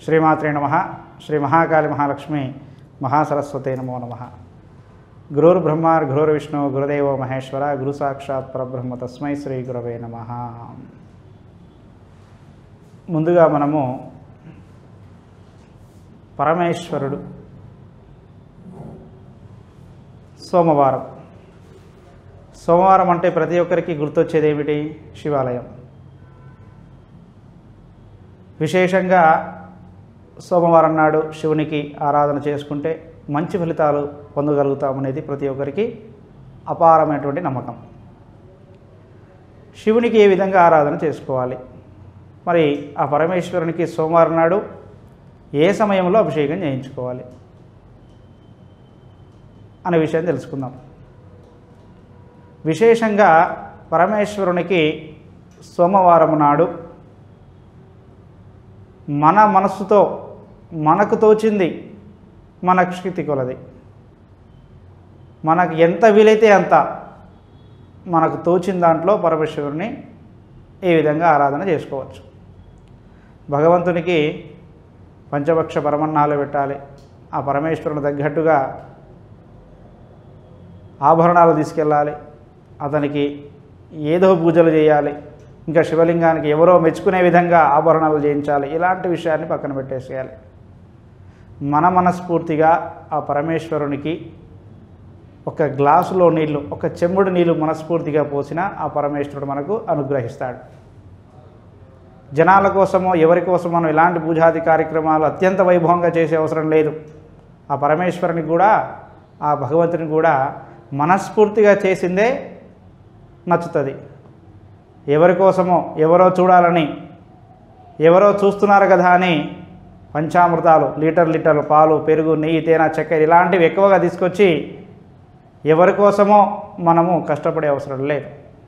శ్రీమాత్రే నమ శ్రీ మహాకాళి మహాలక్ష్మి మహాసరస్వతే నమో నమ గురుర్ బ్రహ్మ గురుర్ విష్ణు గురుదేవో మహేశ్వర గురు సాక్షాత్ పరబ్రహ్మ తస్మై శ్రీ గురవే నమ ముందుగా మనము పరమేశ్వరుడు సోమవారం సోమవారం అంటే ప్రతి ఒక్కరికి గుర్తొచ్చేది ఏమిటి శివాలయం విశేషంగా సోమవారం నాడు శివునికి ఆరాధన చేసుకుంటే మంచి ఫలితాలు పొందగలుగుతామనేది ప్రతి ఒక్కరికి అపారమైనటువంటి నమ్మకం శివునికి ఏ విధంగా ఆరాధన చేసుకోవాలి మరి ఆ పరమేశ్వరునికి సోమవారం నాడు ఏ సమయంలో అభిషేకం చేయించుకోవాలి అనే విషయం తెలుసుకుందాం విశేషంగా పరమేశ్వరునికి సోమవారం నాడు మన మనస్సుతో మనకు తోచింది మన శక్తి కొలది మనకు ఎంత వీలైతే అంత మనకు తోచిన దాంట్లో పరమేశ్వరుని ఈ విధంగా ఆరాధన చేసుకోవచ్చు భగవంతునికి పంచభక్ష పరమన్నాలు పెట్టాలి ఆ పరమేశ్వరుని తగ్గట్టుగా ఆభరణాలు తీసుకెళ్ళాలి అతనికి ఏదో పూజలు చేయాలి ఇంకా శివలింగానికి ఎవరో మెచ్చుకునే విధంగా ఆభరణాలు చేయించాలి ఇలాంటి విషయాన్ని పక్కన పెట్టేసేయాలి మన మనస్ఫూర్తిగా ఆ పరమేశ్వరునికి ఒక గ్లాసులో నీళ్లు ఒక చెంబుడు నీళ్లు మనస్ఫూర్తిగా పోసిన ఆ పరమేశ్వరుడు మనకు అనుగ్రహిస్తాడు జనాల కోసమో ఎవరి కోసమో మనం ఇలాంటి పూజాది కార్యక్రమాలు అత్యంత వైభవంగా చేసే అవసరం లేదు ఆ పరమేశ్వరునికి కూడా ఆ భగవంతుని కూడా మనస్ఫూర్తిగా చేసిందే నచ్చుతుంది ఎవరి కోసమో ఎవరో చూడాలని ఎవరో చూస్తున్నారు కదా అని పంచామృతాలు లీటర్ లీటర్ పాలు పెరుగు నెయ్యి తేనె చక్కెర ఇలాంటివి ఎక్కువగా తీసుకొచ్చి ఎవరి కోసమో మనము కష్టపడే అవసరం లేదు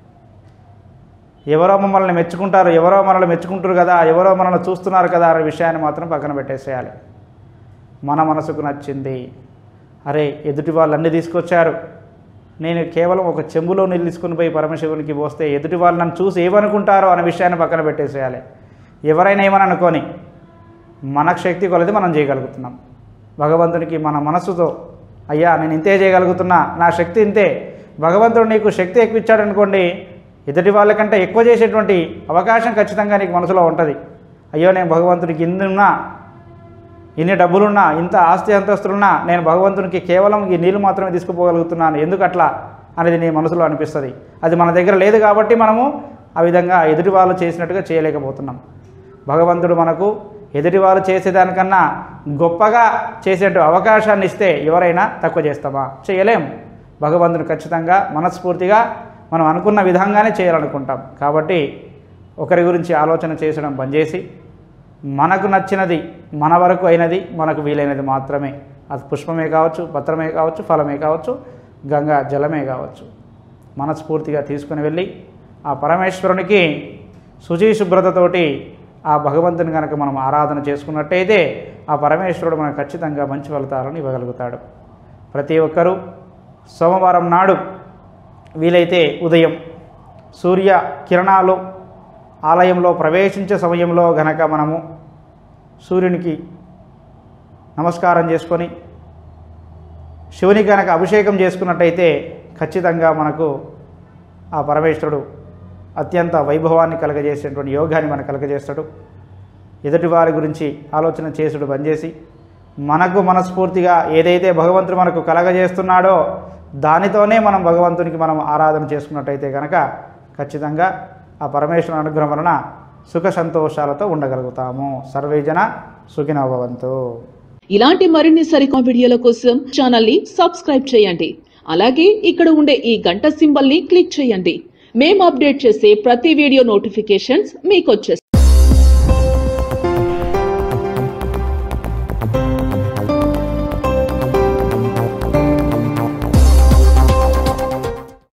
ఎవరో మమ్మల్ని మెచ్చుకుంటారు ఎవరో మనల్ని మెచ్చుకుంటారు కదా ఎవరో మనల్ని చూస్తున్నారు కదా అనే విషయాన్ని మాత్రం పక్కన పెట్టేసేయాలి మన మనసుకు నచ్చింది అరే ఎదుటి వాళ్ళు అన్నీ తీసుకొచ్చారు నేను కేవలం ఒక చెంబులో నీళ్ళు తీసుకుని పోయి పరమశివునికి పోస్తే ఎదుటి వాళ్ళు నన్ను చూసి ఏమనుకుంటారో అనే విషయాన్ని పక్కన పెట్టేసేయాలి ఎవరైనా ఏమని అనుకొని మన శక్తి కొలది మనం చేయగలుగుతున్నాం భగవంతునికి మన మనస్సుతో అయ్యా నేను ఇంతే చేయగలుగుతున్నా నా శక్తి ఇంతే భగవంతుడు నీకు శక్తి ఎక్కువ ఇచ్చాడనుకోండి ఎదుటి వాళ్ళకంటే ఎక్కువ చేసేటువంటి అవకాశం ఖచ్చితంగా నీకు మనసులో ఉంటుంది అయ్యో నేను భగవంతుడికి ఇన్ని ఉన్నా ఇన్ని డబ్బులున్నా ఇంత ఆస్తి అంతస్తులున్నా నేను భగవంతునికి కేవలం ఈ నీళ్ళు మాత్రమే తీసుకుపోగలుగుతున్నాను ఎందుకు అట్లా అనేది నీ మనసులో అనిపిస్తుంది అది మన దగ్గర లేదు కాబట్టి మనము ఆ విధంగా ఎదుటి వాళ్ళు చేసినట్టుగా చేయలేకపోతున్నాం భగవంతుడు మనకు ఎదుటి వాళ్ళు చేసేదానికన్నా గొప్పగా చేసే అవకాశాన్ని ఇస్తే ఎవరైనా తక్కువ చేస్తామా చేయలేము భగవంతుడు ఖచ్చితంగా మనస్ఫూర్తిగా మనం అనుకున్న విధంగానే చేయాలనుకుంటాం కాబట్టి ఒకరి గురించి ఆలోచన చేసడం బంద్ చేసి మనకు నచ్చినది మన వరకు అయినది మనకు వీలైనది మాత్రమే అది పుష్పమే కావచ్చు పత్రమే కావచ్చు ఫలమే కావచ్చు గంగా జలమే కావచ్చు మనస్ఫూర్తిగా తీసుకుని వెళ్ళి ఆ పరమేశ్వరునికి శుచి శుభ్రతతోటి ఆ భగవంతుని కనుక మనం ఆరాధన చేసుకున్నట్టయితే ఆ పరమేశ్వరుడు మనకు ఖచ్చితంగా మంచి ఫలితాలను ఇవ్వగలుగుతాడు ప్రతి ఒక్కరూ సోమవారం నాడు వీలైతే ఉదయం సూర్య కిరణాలు ఆలయంలో ప్రవేశించే సమయంలో గనక మనము సూర్యునికి నమస్కారం చేసుకొని శివుని కనుక అభిషేకం చేసుకున్నట్టయితే ఖచ్చితంగా మనకు ఆ పరమేశ్వరుడు అత్యంత వైభవాన్ని కలగజేసేటువంటి యోగాన్ని మనకు కలగజేస్తాడు ఎదుటి వారి గురించి ఆలోచన చేసుడు బంద్ చేసి మనకు మనస్ఫూర్తిగా ఏదైతే భగవంతుడు మనకు కలగజేస్తున్నాడో దానితోనే మనం భగవంతునికి మనం ఆరాధన చేసుకున్నట్టయితే కనుక ఖచ్చితంగా ఆ పరమేశ్వరుని అనుగ్రహం వలన సుఖ సంతోషాలతో ఉండగలుగుతాము సర్వేజన సుఖినోభవంతు ఇలాంటి మరిన్ని సరికొత్త వీడియోల కోసం ఛానల్ ని సబ్స్క్రైబ్ చేయండి అలాగే ఇక్కడ ఉండే ఈ గంట సింబల్ ని క్లిక్ చేయండి మేము అప్డేట్ చేసే ప్రతి వీడియో నోటిఫికేషన్స్ మీకు